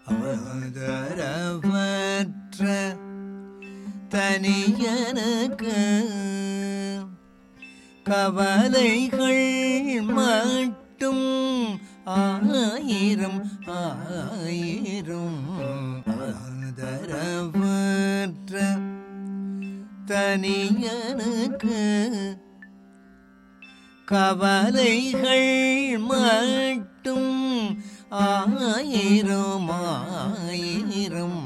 ஆதரவற்ற தனியனக்கு கவலைகள் மட்டும் ஆயிரம் ஆயிரம் ஆதரவற்ற தனியனுக்கு கவலைகள் மட்டும் ஆயிரம் ஆயிரம்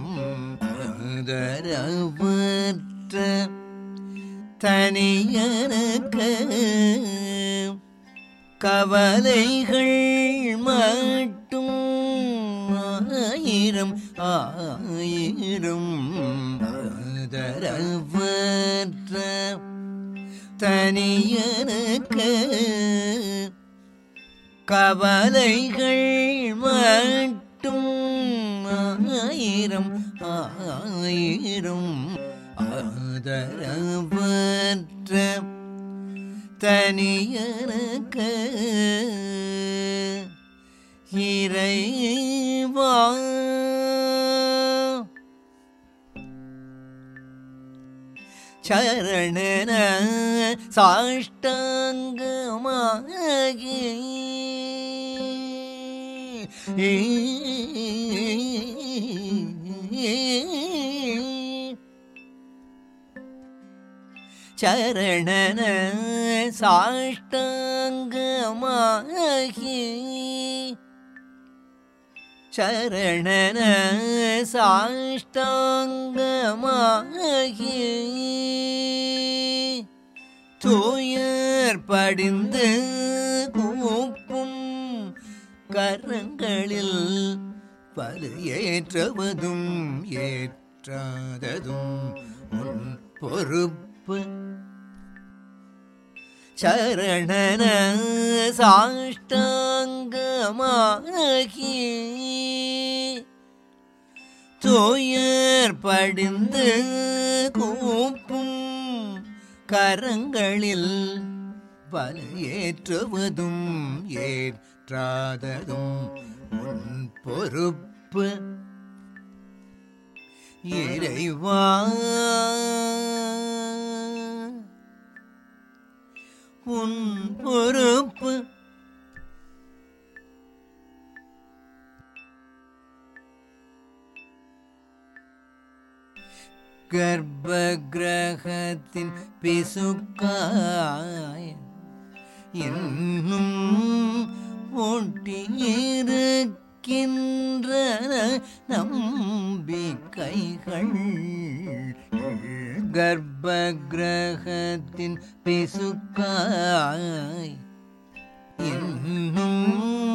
ஆதரவற்ற தனியனுக்கு கவலைகள் மட்டும் ஆயிரம் ஆயிரம் ஆதரவற்ற தனியனுக்கு கவலைகள் மட்டும் ஆயிரம் ஆயிரம் ஆதரவற்ற தனியனுக்கு இறைவா சரணன சாஷ்டாங்கமாகி சரணன சாஷ்டாங்கமாகி சரணன சாஷ்டாங்கமாகி தூயர் படிந்து கூப்பும் கரங்களில் பல ஏற்றவதும் ஏற்றாததும் உன் பொறுப்பு சரணன சாஷ்டாங்கமாகி தூயர் படிந்து கூப்பும் கரங்களில் பல ஏற்றுவதும் ஏற்றாததும் உன் பொறுப்பு இறைவா உன் பொறுப்பு கர்ப்ப கிரகத்தின் பிசுக்காய் இன்னும் ஒட்டியிருக்கின்றன நம்பிக்கைகள் கர்ப்ப கிரகத்தின் பிசுக்காய் இன்னும்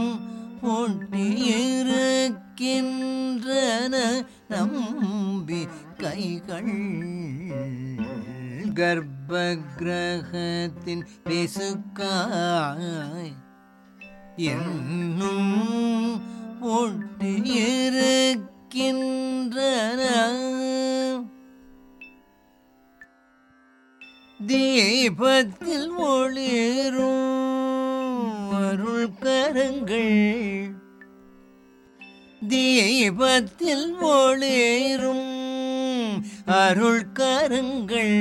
ஒட்டியிருக்கின்றன நம்பிக்கைகள் கர்ப்ப கிரகத்தின் பிசுக்காய் என்னும் ஒட்டியிருக்கின்றன தீபத்தில் ஒளிரும் அருள் கரங்கள் தீபத்தில் ஒளிரும் அருள் கரங்கள்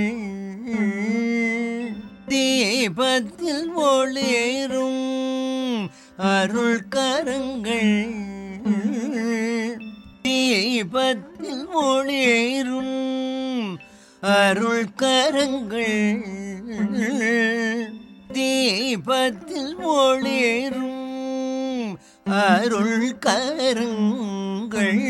தீபத்தில் ஒளிரும் அருள் கரங்கள் தீபத்தில் ஒளிரும் அருள் கரங்கள் தீபத்தில் ஒளிரும் அருள் கரங்கள்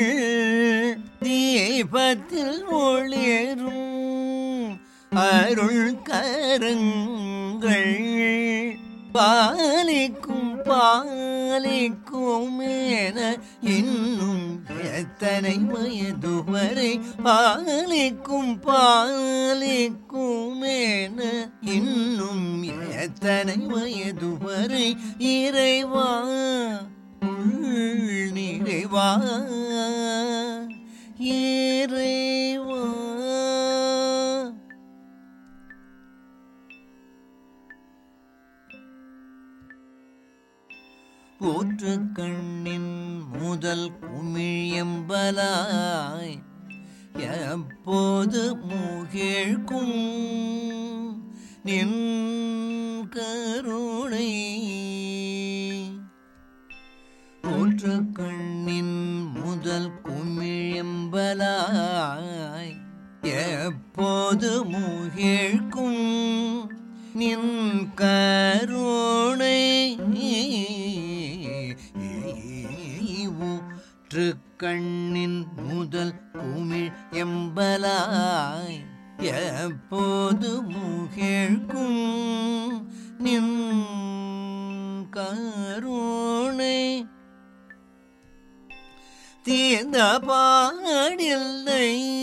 தீபத்தில் ஒளிரும் அருள் கரங்கள் பாலிக்கும் பாலிக்கும் என இன்னும் எத்தனை வயது வரை பாலிக்கும் பாலிக்கும் என இன்னும் எத்தனை வயது வரை இறைவா உள் நிறைவா இறைவா ஊற்று கண்ணின் முதல் குமிழியம்பலாய் எப்போது மூகேழ்க்கும் நின் கருணை ஊற்று கண்ணின் முதல் குமிழம்பலாய் எப்போது மூகேழ்க்கும் நின் கருணை ஊற்று கண்ணின் முதல் குமிழ் எம்பலாய் எப்போது மூகேழ்க்கும் நின் கருணை தீர்ந்த பாடில்லை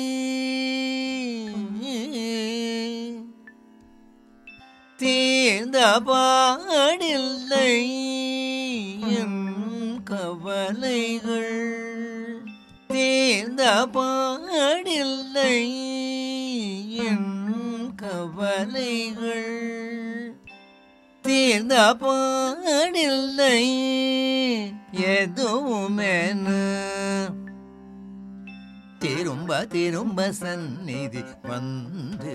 தீர்ந்த பாடில்லை என் கவலைகள் தீர்ந்த பாடில்லை என் கவலைகள் தீர்ந்த பாடில்லை எதுவுமென திரும்ப திரும்ப சந்நிதி வந்து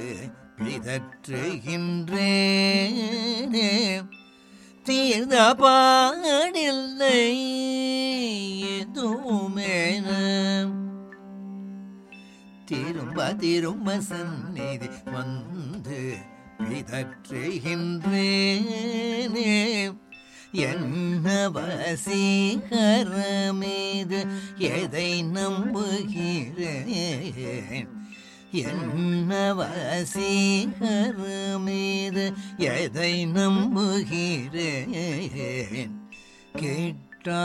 பிதற்றுகின்றேனே தீர்ந்த பாடில்லை எதுவுமென திரும்ப திரும்ப சந்நிதி வந்து பிதற்றுகின்றேனே என்ன வசீகரமேது எதை நம்புகிறேன் என்ன வசீகரமேது எதை நம்புகிறேன் கிட்டா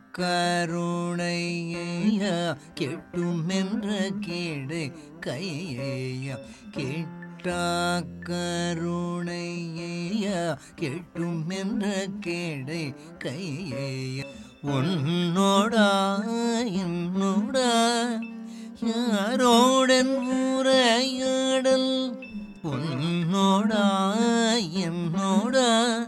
கருணையா கெட்டுமென்ற கேடு கையா கிட்டா கருணையா கெட்டுமென்ற கேடை கையா உன்னோடா என்னோடா யாரோடன் உரையாடல் உன்னோடா என்னோடா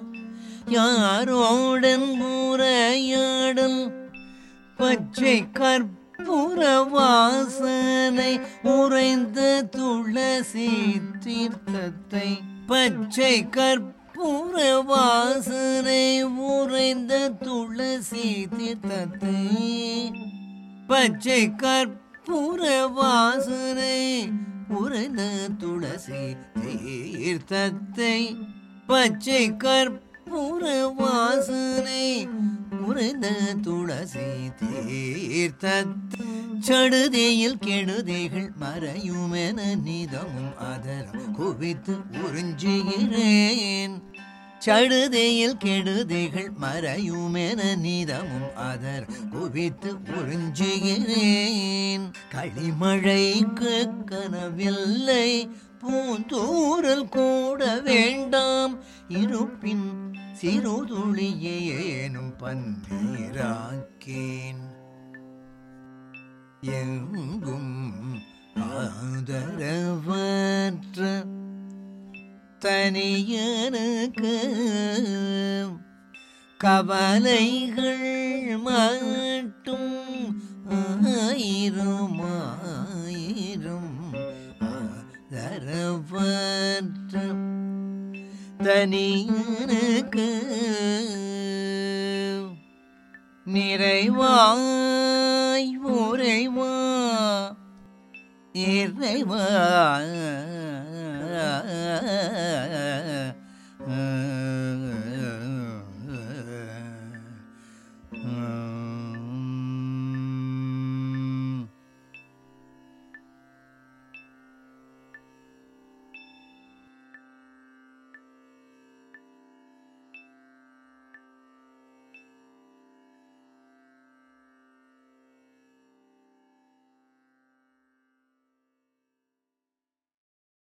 யாரோடன் உரையாடல் பச்சை கற்பூர வாசனை உறைந்த துளசி தீர்த்தத்தை பச்சை கற்பூர வாசனை உறைந்த துளசி தீர்த்தத்தை பச்சை கற்பூர வாசனை உறைந்த துளசி தீர்த்தத்தை பச்சை கற்பூர வாசனை உறைந்த துளசி தீர்த்தத்தை சடுதியில் கெடுதிகள் மறையுமென நிதமும் அதரம் குவித்து உறிஞ்சுகிறேன் சடுதியில் கெடுதிகள் மறையுமென நிதமும் அதர் குவித்து உறிஞ்சுகிறேன் களிமழைக்கு கனவில்லை பூந்தூரல் கூட வேண்டாம் இருப்பின் சிறுதுளியேனும் பன்னீராக்கேன் எங்கும் ஆதரவற்ற தனியனுக்கு கவலைகள் மட்டும் ஆயிரம் ஆயிரம் ஆதரவற்ற தனியனுக்கு நிறைவாய் உறைவா இறைவா